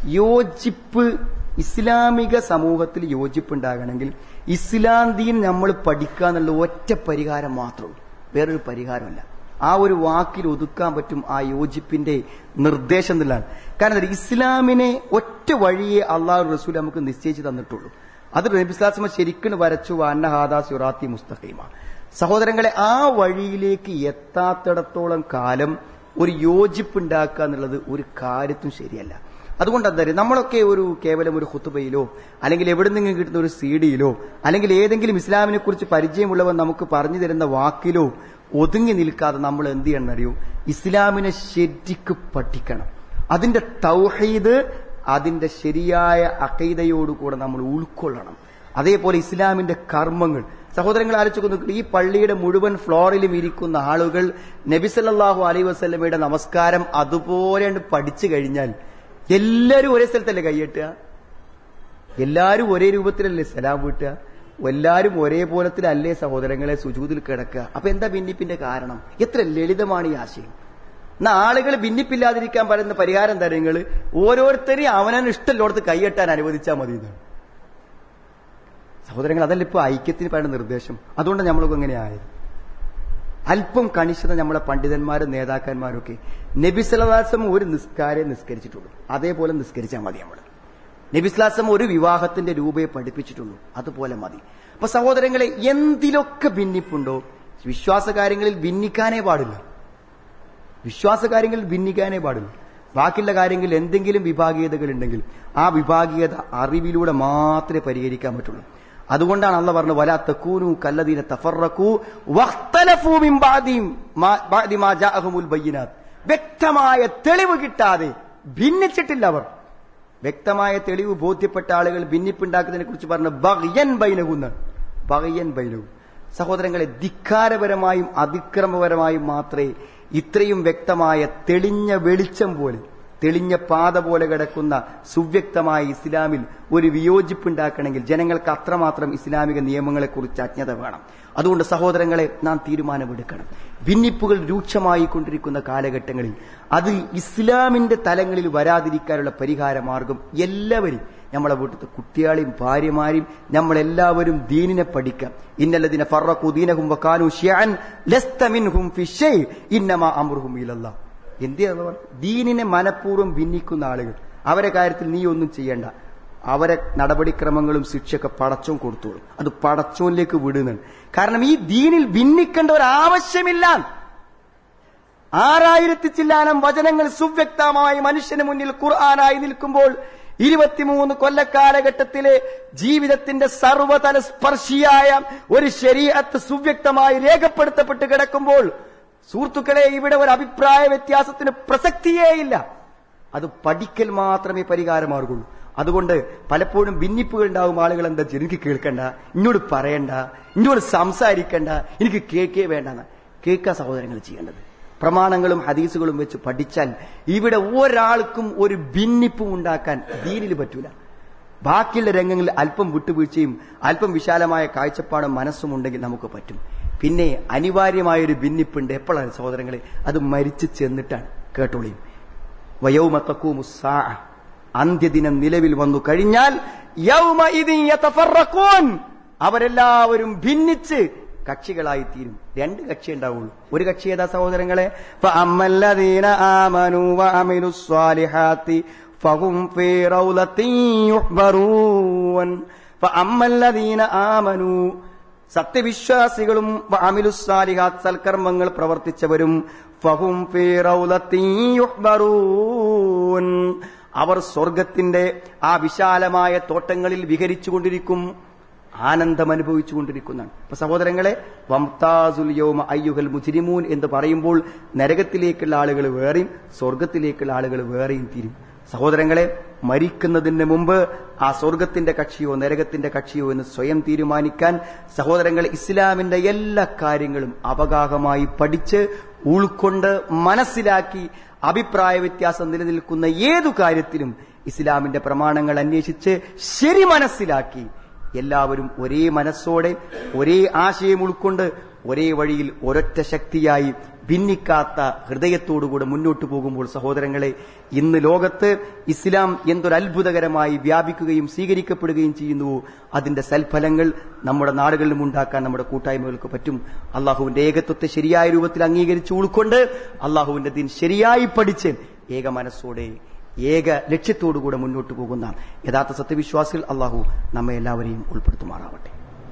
S1: യോജിപ്പ് ഇസ്ലാമിക സമൂഹത്തിൽ യോജിപ്പുണ്ടാകണമെങ്കിൽ ഇസ്ലാം ദീൻ നമ്മൾ പഠിക്കുക എന്നുള്ള ഒറ്റ പരിഹാരം മാത്രമേ വേറൊരു പരിഹാരമല്ല ആ ഒരു വാക്കിൽ ഒതുക്കാൻ പറ്റും ആ യോജിപ്പിന്റെ നിർദ്ദേശം എന്നുള്ളതാണ് കാരണം എന്താ, ഇസ്ലാമിനെ ഒറ്റ വഴിയെ അള്ളാഹു റസൂൽ നമുക്ക് നിശ്ചയിച്ച് തന്നിട്ടുള്ളൂ അത് നബിസ്ലാസ്മ ശരിക്കും വരച്ചു അന്നഹാദ സുറാത്തി മുസ്തഖീമ സഹോദരങ്ങളെ ആ വഴിയിലേക്ക് എത്താത്തിടത്തോളം കാലം ഒരു യോജിപ്പുണ്ടാക്കുക എന്നുള്ളത് ഒരു കാര്യത്തും ശരിയല്ല അതുകൊണ്ട് എന്താ പറയുക നമ്മളൊക്കെ ഒരു കേവലം ഒരു ഹുത്തുബയിലോ അല്ലെങ്കിൽ എവിടെ നിന്നെങ്കിലും കിട്ടുന്ന ഒരു സീഡിയിലോ അല്ലെങ്കിൽ ഏതെങ്കിലും ഇസ്ലാമിനെ കുറിച്ച് പരിചയമുള്ളവൻ നമുക്ക് പറഞ്ഞു തരുന്ന വാക്കിലോ ഒതുങ്ങി നിൽക്കാതെ നമ്മൾ എന്ത് ചെയ്യണം അറിയോ ഇസ്ലാമിനെ ശരിക്ക് പഠിക്കണം അതിന്റെ തൗഹീദ് അതിന്റെ ശരിയായ അക്കൈതയോടുകൂടെ നമ്മൾ ഉൾക്കൊള്ളണം അതേപോലെ ഇസ്ലാമിന്റെ കർമ്മങ്ങൾ സഹോദരങ്ങൾ ആലോചിച്ച് നോക്കുക ഈ പള്ളിയുടെ മുഴുവൻ ഫ്ലോറിലും ഇരിക്കുന്ന ആളുകൾ നബിസല്ലാഹു അലൈ വസ്ലമയുടെ നമസ്കാരം അതുപോലെ അങ്ങട് പഠിച്ചു കഴിഞ്ഞാൽ എല്ലാവരും ഒരേ സ്ഥലത്തല്ലേ കൈയ്യെട്ടുക എല്ലാവരും ഒരേ രൂപത്തിലല്ലേ സലാം വീട്ടുക എല്ലാവരും ഒരേപോലത്തിലല്ലേ സഹോദരങ്ങളെ സുജൂതിൽ കിടക്കുക അപ്പൊ എന്താ ഭിന്നിപ്പിന്റെ കാരണം എത്ര ലളിതമാണ് ഈ ആശയം എന്നാ ആളുകൾ ഭിന്നിപ്പില്ലാതിരിക്കാൻ പറയുന്ന പരിഹാരം എന്താ നിങ്ങൾ ഓരോരുത്തരെയും അവനവന് ഇഷ്ടമുള്ളടത്ത് കൈയെട്ടാൻ അനുവദിച്ചാൽ മതി എന്നാണ് സഹോദരങ്ങൾ അതല്ല ഇപ്പൊ ഐക്യത്തിന് പറയുന്ന നിർദ്ദേശം അതുകൊണ്ട് നമ്മളൊക്കെ എങ്ങനെ ആയത് അല്പം കണിശത നമ്മളെ പണ്ഡിതന്മാരും നേതാക്കന്മാരൊക്കെ നബിസ്ലാസം ഒരു നിസ്കാരെ നിസ്കരിച്ചിട്ടുള്ളൂ അതേപോലെ നിസ്കരിച്ചാൽ മതി നമ്മൾ നബിസ്ലാസം ഒരു വിവാഹത്തിന്റെ രൂപയെ പഠിപ്പിച്ചിട്ടുള്ളൂ അതുപോലെ മതി അപ്പൊ സഹോദരങ്ങളെ എന്തിലൊക്കെ ഭിന്നിപ്പുണ്ടോ വിശ്വാസ കാര്യങ്ങളിൽ ഭിന്നിക്കാനേ പാടില്ല വിശ്വാസ കാര്യങ്ങളിൽ ഭിന്നിക്കാനേ പാടില്ല ബാക്കിയുള്ള കാര്യങ്ങളിൽ എന്തെങ്കിലും വിഭാഗീയതകൾ ഉണ്ടെങ്കിൽ ആ വിഭാഗീയത അറിവിലൂടെ മാത്രമേ പരിഹരിക്കാൻ പറ്റുള്ളൂ അതുകൊണ്ടാണ് അള്ള പറഞ്ഞത് വലാ തക്കൂനു കല്ലദീന തഫറക്കൂ വഖ്തലഫൂ മിൻ ബഅദിം മാ- ബഅദി മാ ജാഅഹുമുൽ ബയ്യിനാത്ത് വ്യക്തമായ തെളിവ് കിട്ടാതെ ഭിന്നിച്ചിട്ടില്ല അവർ വ്യക്തമായ തെളിവ് ബോധ്യപ്പെട്ട ആളുകൾ ഭിന്നിപ്പുണ്ടാക്കുന്നതിനെ കുറിച്ച് പറഞ്ഞ ബഹ്യൻ ബൈനകുന്നാണ് ബഹ്യൻ ബൈനകു സഹോദരങ്ങളെ ധിക്കാരപരമായും അതിക്രമപരമായും മാത്രമേ ഇത്രയും വ്യക്തമായ തെളിഞ്ഞ വെളിച്ചം പോലെ തെളിഞ്ഞ പാത പോലെ കിടക്കുന്ന സുവ്യക്തമായ ഇസ്ലാമിൽ ഒരു വിയോജിപ്പുണ്ടാക്കണമെങ്കിൽ ജനങ്ങൾക്ക് അത്രമാത്രം ഇസ്ലാമിക നിയമങ്ങളെക്കുറിച്ച് അജ്ഞത വേണം അതുകൊണ്ട് സഹോദരങ്ങളെ നാം തീരുമാനമെടുക്കണം ഭിന്നിപ്പുകൾ രൂക്ഷമായി കൊണ്ടിരിക്കുന്ന കാലഘട്ടങ്ങളിൽ അത് ഇസ്ലാമിന്റെ തലങ്ങളിൽ വരാതിരിക്കാനുള്ള പരിഹാര മാർഗം എല്ലാവരും നമ്മളെ വീട്ടിലത്തെ കുട്ടികളെയും ഭാര്യമാരെയും നമ്മളെല്ലാവരും ദീനിനെ പഠിക്കാം ഇന്നല്ലതിനെ ഫറഖു ദീനഹും വകാനു ഷിയഅൻ ലസ്ത മിൻഹും ഫി ഷൈ ഇന്നമാ അംറുഹും ഇലല്ലാഹ് എന്തിനാ ദീനിനെ മനഃപൂർവ്വം ഭിന്നിക്കുന്ന ആളുകൾ അവരെ കാര്യത്തിൽ നീ ഒന്നും ചെയ്യണ്ട അവരെ നടപടിക്രമങ്ങളും ശിക്ഷയൊക്കെ പടച്ചോൻ കൊടുത്തോളും അത് പടച്ചോനിലേക്ക് വിടുന്നുണ്ട് കാരണം ഈ ദീനിൽ ഭിന്നിക്കേണ്ട ഒരു ആവശ്യമില്ല ആറായിരത്തി ചില്ലാനം വചനങ്ങൾ സുവ്യക്തമായി മനുഷ്യന് മുന്നിൽ ഖുർആനായി നിൽക്കുമ്പോൾ ഇരുപത്തിമൂന്ന് കൊല്ലക്കാലഘട്ടത്തിലെ ജീവിതത്തിന്റെ സർവതല സ്പർശിയായ ഒരു ശരീരത്ത് സുവ്യക്തമായി രേഖപ്പെടുത്തപ്പെട്ട് കിടക്കുമ്പോൾ സുഹൃത്തുക്കളെ ഇവിടെ ഒരു അഭിപ്രായ വ്യത്യാസത്തിന് പ്രസക്തിയേയില്ല അത് പഠിക്കൽ മാത്രമേ പരിഹാരമാർഗുള്ളൂ അതുകൊണ്ട് പലപ്പോഴും ഭിന്നിപ്പുകൾ ഉണ്ടാവും ആളുകൾ എന്താ എനിക്ക് കേൾക്കണ്ട ഇന്നോട് പറയണ്ട ഇന്നോട് സംസാരിക്കണ്ട എനിക്ക് കേൾക്കേ വേണ്ട കേൾക്കാൻ സഹോദരങ്ങൾ ചെയ്യേണ്ടത് പ്രമാണങ്ങളും ഹദീസുകളും വെച്ച് പഠിച്ചാൽ ഇവിടെ ഒരാൾക്കും ഒരു ഭിന്നിപ്പും ഉണ്ടാക്കാൻ ദീനിൽ പറ്റൂല ബാക്കിയുള്ള രംഗങ്ങളിൽ അല്പം വിട്ടുവീഴ്ചയും അല്പം വിശാലമായ കാഴ്ചപ്പാടും മനസ്സും ഉണ്ടെങ്കിൽ നമുക്ക് പറ്റും പിന്നെ അനിവാര്യമായ ഒരു ഭിന്നിപ്പുണ്ട് എപ്പോഴാണ് സഹോദരങ്ങളെ അത് മരിച്ചു ചെന്നിട്ടാണ് കേട്ടോളിയും വയോമത്തക്കൂമുസാ അന്ത്യദിനം നിലവിൽ വന്നു കഴിഞ്ഞാൽ യൗമഇദിൻ യതഫറഖൂൻ അവരെല്ലാവരും ഭിന്നിച്ച് കക്ഷികളായി തീരും രണ്ട് കക്ഷി ഉണ്ടാവുള്ളൂ ഒരു കക്ഷി ഏതാ സഹോദരങ്ങളെ ഫഅമ്മല്ലദീന ആമനു വഅമിലുസ്സാലിഹാത്തി ഫഹും ഫീ റൗലത്തിൻ യുഹ്ബറൂൻ ഫഅമ്മല്ലദീന ആമനു സത്യവിശ്വാസികളും അമിലുസാലിഹാത്ത് സൽക്കർമ്മങ്ങൾ പ്രവർത്തിച്ചവരും ഫഹും ഫീ റൗലത്തിൻ യുഹ്ബറൂൻ അവർ സ്വർഗത്തിന്റെ ആ വിശാലമായ തോട്ടങ്ങളിൽ വിഹരിച്ചുകൊണ്ടിരിക്കും ആനന്ദം അനുഭവിച്ചുകൊണ്ടിരിക്കുന്നതാണ് അപ്പൊ സഹോദരങ്ങളെ വംതാസുൽ യൗമ അയ്യുഹൽ മുജിരിമൂൻ എന്ന് പറയുമ്പോൾ നരകത്തിലേക്കുള്ള ആളുകൾ വേറെയും സ്വർഗത്തിലേക്കുള്ള ആളുകൾ വേറെയും തീരും സഹോദരങ്ങളെ മരിക്കുന്നതിന് മുമ്പ് ആ സ്വർഗത്തിന്റെ കക്ഷിയോ നരകത്തിന്റെ കക്ഷിയോ എന്ന് സ്വയം തീരുമാനിക്കാൻ സഹോദരങ്ങൾ ഇസ്ലാമിന്റെ എല്ലാ കാര്യങ്ങളും അവഗാഹമായി പഠിച്ച് ഉൾക്കൊണ്ട് മനസ്സിലാക്കി അഭിപ്രായ വ്യത്യാസം നിലനിൽക്കുന്ന ഏതു കാര്യത്തിലും ഇസ്ലാമിന്റെ പ്രമാണങ്ങൾ അന്വേഷിച്ച് ശരി മനസ്സിലാക്കി എല്ലാവരും ഒരേ മനസ്സോടെ ഒരേ ആശയം ഉൾക്കൊണ്ട് ഒരേ വഴിയിൽ ഒരൊറ്റ ശക്തിയായി ഭിന്നിക്കാത്ത ഹൃദയത്തോടുകൂടെ മുന്നോട്ടു പോകുമ്പോൾ സഹോദരങ്ങളെ ഇന്ന് ലോകത്ത് ഇസ്ലാം എന്തൊരു അത്ഭുതകരമായി വ്യാപിക്കുകയും സ്വീകരിക്കപ്പെടുകയും ചെയ്യുന്നുവോ അതിന്റെ സൽഫലങ്ങൾ നമ്മുടെ നാടുകളിലും ഉണ്ടാക്കാൻ നമ്മുടെ കൂട്ടായ്മകൾക്ക് പറ്റും അള്ളാഹുവിന്റെ ഏകത്വത്തെ ശരിയായ രൂപത്തിൽ അംഗീകരിച്ച് ഉൾക്കൊണ്ട് അള്ളാഹുവിന്റെ ദിൻ ശരിയായി പഠിച്ച് ഏക മനസ്സോടെ ഏക ലക്ഷ്യത്തോടുകൂടെ മുന്നോട്ട് പോകുന്ന യഥാർത്ഥ സത്യവിശ്വാസികൾ അള്ളാഹു നമ്മെ എല്ലാവരെയും ഉൾപ്പെടുത്തുമാറാവട്ടെ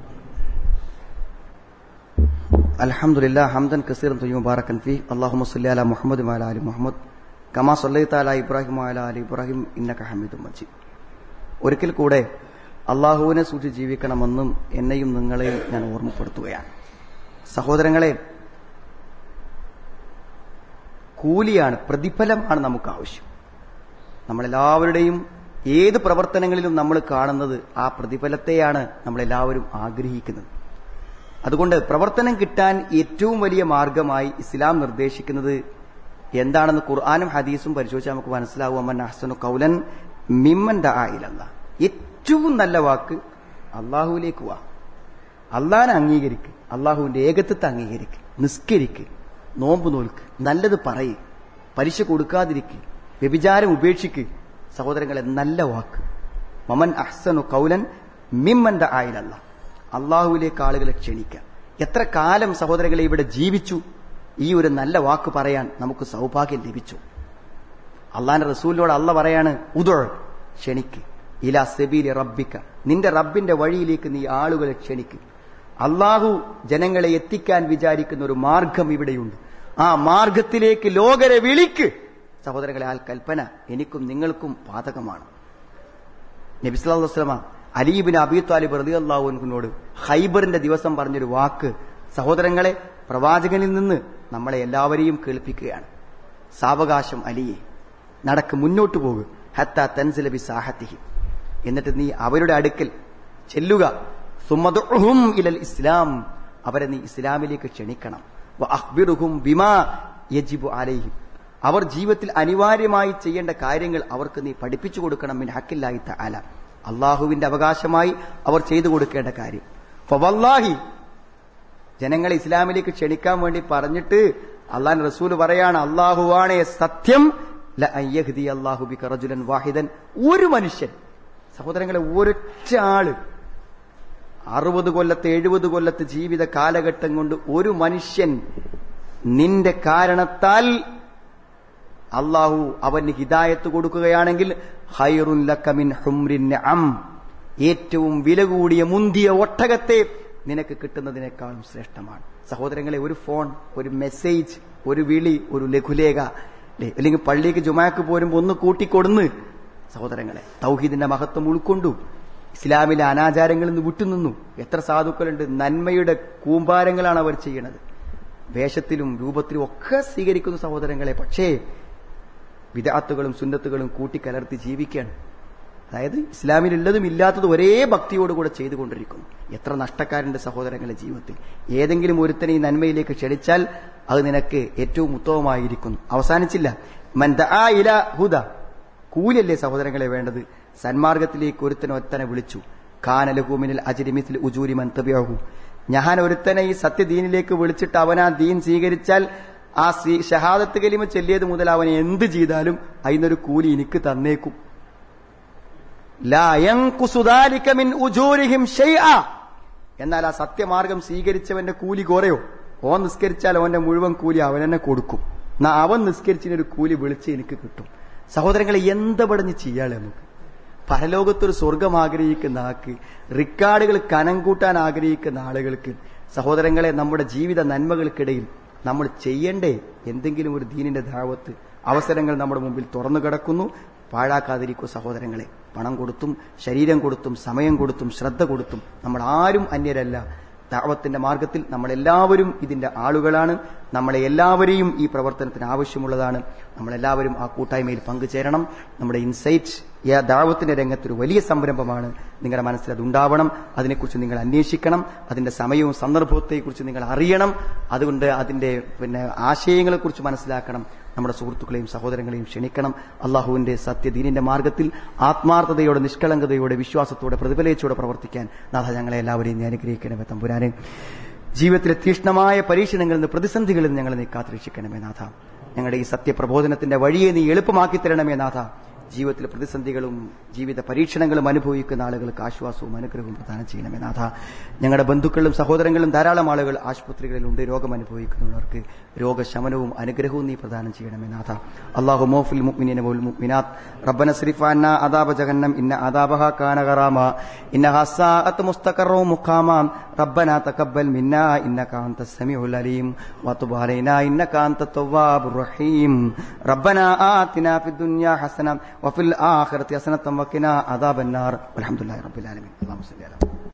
S1: അൽഹംദുലില്ലാ ഹംദൻ കസീറൻ തുയ്യ മുബാറക്കൻ ഫി അല്ലാഹുമ്മ സ്വല്ലി അലാ മുഹമ്മദ് വഅലാ ആലി മുഹമ്മദ് കമാ സ്വല്ലൈത അലാ ഇബ്രാഹിം വഅലാ ആലി ഇബ്രാഹിം ഇന്നക ഹമീദും മജീദ് ഒരിക്കൽ കൂടെ അള്ളാഹുവിനെ സൂക്ഷിച്ച് ജീവിക്കണമെന്നും എന്നെയും നിങ്ങളെയും ഞാൻ ഓർമ്മപ്പെടുത്തുകയാണ് സഹോദരങ്ങളെ കൂലിയാണ് പ്രതിഫലമാണ് നമുക്ക് ആവശ്യം നമ്മളെല്ലാവരുടെയും ഏത് പ്രവർത്തനങ്ങളിലും നമ്മൾ കാണുന്നത് ആ പ്രതിഫലത്തെയാണ് നമ്മളെല്ലാവരും ആഗ്രഹിക്കുന്നത് അതുകൊണ്ട് പ്രവർത്തനം കിട്ടാൻ ഏറ്റവും വലിയ മാർഗമായി ഇസ്ലാം നിർദ്ദേശിക്കുന്നത് എന്താണെന്ന് ഖുർആാനും ഹദീസും പരിശോധിച്ചാൽ നമുക്ക് മനസ്സിലാവും അമ്മൻ അഹ്സനു കൗലൻ മിമ്മൻ ദായിലല്ല ഏറ്റവും നല്ല വാക്ക് അള്ളാഹുവിലേക്ക് വാ അള്ളാഹിനെ അംഗീകരിക്ക് അള്ളാഹുവിന്റെ ഏകത്വത്തെ അംഗീകരിക്ക് നിസ്കരിക്ക് നോമ്പ് നോൽക്ക് നല്ലത് പറയ് പലിശ കൊടുക്കാതിരിക്ക് വ്യഭിചാരം ഉപേക്ഷിക്ക് സഹോദരങ്ങളെ നല്ല വാക്ക് മമൻ അഹ്സനു കൗലൻ മിമ്മന്റെ ആയിലല്ല അള്ളാഹുവിലേക്ക് ആളുകളെ ക്ഷണിക്കാം എത്ര കാലം സഹോദരങ്ങളെ ഇവിടെ ജീവിച്ചു ഈ ഒരു നല്ല വാക്ക് പറയാൻ നമുക്ക് സൗഭാഗ്യം ലഭിച്ചു അള്ളാന്റെ റസൂലിനോട് അല്ല പറയാണ് ഉദുൾ ക്ഷണിക്ക് ഇല സെബീലി റബ്ബിക്ക നിന്റെ റബ്ബിന്റെ വഴിയിലേക്ക് നീ ആളുകളെ ക്ഷണിക്ക് അള്ളാഹു ജനങ്ങളെ എത്തിക്കാൻ വിചാരിക്കുന്ന ഒരു മാർഗം ഇവിടെയുണ്ട് ആ മാർഗത്തിലേക്ക് ലോകരെ വിളിക്ക് സഹോദരങ്ങളെ ആ കൽപ്പന എനിക്കും നിങ്ങൾക്കും ബാധകമാണ് നബിസ്ലാസ്ലമ അലീബിൻ അബി താലിബ് റതി അള്ളാഹുവിനോട് ഹൈബറിന്റെ ദിവസം പറഞ്ഞൊരു വാക്ക് സഹോദരങ്ങളെ പ്രവാചകനിൽ നിന്ന് നമ്മളെ എല്ലാവരെയും കേൾപ്പിക്കുകയാണ് സാവകാശം അലിയെ നടക്ക് മുന്നോട്ട് പോകുക ഹത്ത തൻസിലബി സാഹത്തിഹി എന്നിട്ട് നീ അവരുടെ അടുക്കൽ ചെല്ലുക സുമദുഹും ഇലൽ ഇസ്ലാം അവരെ നീ ഇസ്ലാമിലേക്ക് ക്ഷണിക്കണം അഖ്ബിറുഹും ബിമാ യജിബു അലൈഹിം അവർ ജീവിതത്തിൽ അനിവാര്യമായി ചെയ്യേണ്ട കാര്യങ്ങൾ അവർക്ക് നീ പഠിപ്പിച്ചു കൊടുക്കണം മിൻ ഹക്കില്ലായി തആല അള്ളാഹുവിന്റെ അവകാശമായി അവർ ചെയ്തു കൊടുക്കേണ്ട കാര്യം ഫവല്ലാഹി ജനങ്ങളെ ഇസ്ലാമിലേക്ക് ക്ഷണിക്കാൻ വേണ്ടി പറഞ്ഞിട്ട് അള്ളാൻ റസൂൽ പറയാണ് അള്ളാഹുവാണേ സത്യം ല അയ്യഹ്ദി അല്ലാഹു ബിക റജുലൻ വാഹിദൻ ഒരു മനുഷ്യൻ സഹോദരങ്ങളെ ഒരൊറ്റ ആള് അറുപത് കൊല്ലത്ത് എഴുപത് കൊല്ലത്ത് ജീവിത കാലഘട്ടം കൊണ്ട് ഒരു മനുഷ്യൻ നിന്റെ കാരണത്താൽ അള്ളാഹു അവന് ഹിദായത്ത് കൊടുക്കുകയാണെങ്കിൽ ഹൈറുൻ ലക്കമിൻ ഹുംറിൻ അം ഏറ്റവും വില കൂടിയ മുന്തിയ ഒട്ടകത്തെ നിനക്ക് കിട്ടുന്നതിനേക്കാളും ശ്രേഷ്ഠമാണ് സഹോദരങ്ങളെ ഒരു ഫോൺ ഒരു മെസ്സേജ് ഒരു വിളി ഒരു ലഘുലേഖ അല്ലേ അല്ലെങ്കിൽ പള്ളിക്ക് ജുമാക്ക് പോരുമ്പോ ഒന്ന് കൂട്ടിക്കൊടുന്ന് സഹോദരങ്ങളെ തൗഹീദിന്റെ മഹത്വം ഉൾക്കൊണ്ടു ഇസ്ലാമിലെ അനാചാരങ്ങളിൽ നിന്ന് വിട്ടുനിന്നു എത്ര സാധുക്കളുണ്ട് നന്മയുടെ കൂമ്പാരങ്ങളാണ് അവർ ചെയ്യുന്നത് വേഷത്തിലും രൂപത്തിലും ഒക്കെ സ്വീകരിക്കുന്ന സഹോദരങ്ങളെ പക്ഷേ വിദാത്തുകളും സുന്നത്തുകളും കൂട്ടിക്കലർത്തി ജീവിക്കുകയാണ് അതായത് ഇസ്ലാമിലുള്ളതും ഇല്ലാത്തതും ഒരേ ഭക്തിയോടുകൂടെ ചെയ്തുകൊണ്ടിരിക്കുന്നു എത്ര നഷ്ടക്കാരുണ്ട് സഹോദരങ്ങളുടെ ജീവിതത്തിൽ ഏതെങ്കിലും ഒരുത്തനെ ഈ നന്മയിലേക്ക് ക്ഷണിച്ചാൽ അത് നിനക്ക് ഏറ്റവും ഉത്തമമായിരിക്കുന്നു അവസാനിച്ചില്ല മന്ദ ആ ഇല ഹുദ കൂലല്ലേ സഹോദരങ്ങളെ വേണ്ടത് സന്മാർഗത്തിലേക്ക് ഒരുത്തനെ ഒത്തനെ വിളിച്ചു കാനലഹൂമിനിൽ അജിരിമിസിൽ ഉജൂരി മന്തബ്യാഹു ഞാൻ ഒരുത്തനെ ഈ സത്യദീനിലേക്ക് വിളിച്ചിട്ട് അവൻ ആ ദീൻ സ്വീകരിച്ചാൽ ആ ഷഹാദത്ത് കലിമ ചെല്ലിയത് മുതൽ അവൻ എന്ത് ചെയ്താലും അതിനൊരു കൂലി എനിക്ക് തന്നേക്കും എന്നാൽ ആ സത്യമാർഗം സ്വീകരിച്ചവന്റെ കൂലി കുറയോ ഓൻ നിസ്കരിച്ചാൽ അവന്റെ മുഴുവൻ കൂലി അവൻ തന്നെ കൊടുക്കും എന്നാ അവൻ നിസ്കരിച്ചതിനൊരു കൂലി വിളിച്ച് എനിക്ക് കിട്ടും സഹോദരങ്ങളെ എന്ത് പടഞ്ഞ് ചെയ്യാളെ നമുക്ക് പരലോകത്തൊരു സ്വർഗം ആഗ്രഹിക്കുന്ന ആൾക്ക് റിക്കാർഡുകൾ കനം കൂട്ടാൻ ആഗ്രഹിക്കുന്ന ആളുകൾക്ക് സഹോദരങ്ങളെ നമ്മുടെ ജീവിത നന്മകൾക്കിടയിൽ നമ്മൾ ചെയ്യണ്ടേ എന്തെങ്കിലും ഒരു ദീനിന്റെ ധാവത്ത് അവസരങ്ങൾ നമ്മുടെ മുമ്പിൽ തുറന്നു കിടക്കുന്നു പാഴാക്കാതിരിക്കൂ സഹോദരങ്ങളെ പണം കൊടുത്തും ശരീരം കൊടുത്തും സമയം കൊടുത്തും ശ്രദ്ധ കൊടുത്തും നമ്മൾ ആരും അന്യരല്ല ദാവത്തിന്റെ മാർഗത്തിൽ നമ്മളെല്ലാവരും ഇതിന്റെ ആളുകളാണ് നമ്മളെ എല്ലാവരെയും ഈ പ്രവർത്തനത്തിന് ആവശ്യമുള്ളതാണ് നമ്മളെല്ലാവരും ആ കൂട്ടായ്മയിൽ പങ്കുചേരണം നമ്മുടെ ഇൻസൈറ്റ് ഈ ദാവത്തിന്റെ രംഗത്തൊരു വലിയ സംരംഭമാണ് നിങ്ങളുടെ മനസ്സിൽ അതുണ്ടാവണം അതിനെക്കുറിച്ച് നിങ്ങൾ അന്വേഷിക്കണം അതിന്റെ സമയവും സന്ദർഭത്തെക്കുറിച്ച് നിങ്ങൾ അറിയണം അതുകൊണ്ട് അതിന്റെ പിന്നെ ആശയങ്ങളെക്കുറിച്ച് മനസ്സിലാക്കണം നമ്മുടെ സുഹൃത്തുക്കളെയും സഹോദരങ്ങളെയും ക്ഷണിക്കണം അള്ളാഹുവിന്റെ സത്യദീനിന്റെ മാർഗത്തിൽ ആത്മാർത്ഥതയോടെ നിഷ്കളങ്കതയോടെ വിശ്വാസത്തോടെ പ്രതിഫലിച്ചോടെ പ്രവർത്തിക്കാൻ നാഥ ഞങ്ങളെ എല്ലാവരെയും നീ അനുഗ്രഹിക്കണമേ തമ്പുരാനെ ജീവിതത്തിലെ തീഷ്ണമായ പരീക്ഷണങ്ങളിൽ നിന്ന് പ്രതിസന്ധികളിൽ നിന്ന് ഞങ്ങളെ നീ കാത്തുരക്ഷിക്കണമേ നാഥ ഞങ്ങളുടെ ഈ സത്യപ്രബോധനത്തിന്റെ വഴിയെ നീ എളുപ്പമാക്കി തരണമേ നാഥ ജീവിതത്തിലെ പ്രതിസന്ധികളും ജീവിത പരീക്ഷണങ്ങളും അനുഭവിക്കുന്ന ആളുകൾക്ക് ആശ്വാസവും അനുഗ്രഹവും പ്രദാനം ചെയ്യണമേ നാഥ ഞങ്ങളുടെ ബന്ധുക്കളും സഹോദരങ്ങളും ധാരാളം ആളുകൾ ആശുപത്രികളിലുണ്ട് രോഗം അനുഭവിക്കുന്നവർക്ക് രോഗശമനവും അനുഗ്രഹവും നീ പ്രദാനം ചെയ്യണമേ നാഥ അള്ളാഹു മോഫിൽ മുഅ്മിനീന വൽ മുഅ്മിനാത്ത് റബ്ബന സ്രിഫാന അദാബ ജഹന്നം ഇന്ന അദാബഹ കാന ഗറാമ ഇന്ന ഹസാഅത്ത് മുസ്തഖറു മുഖാമ ربنا تقبل منا إنك أنت السميع العليم وتب علينا إنك أنت التواب الرحيم ربنا آتنا في الدنيا حسنة وفي الآخرة حسنة وقنا عذاب النار والحمد لله رب العالمين اللهم صل على محمد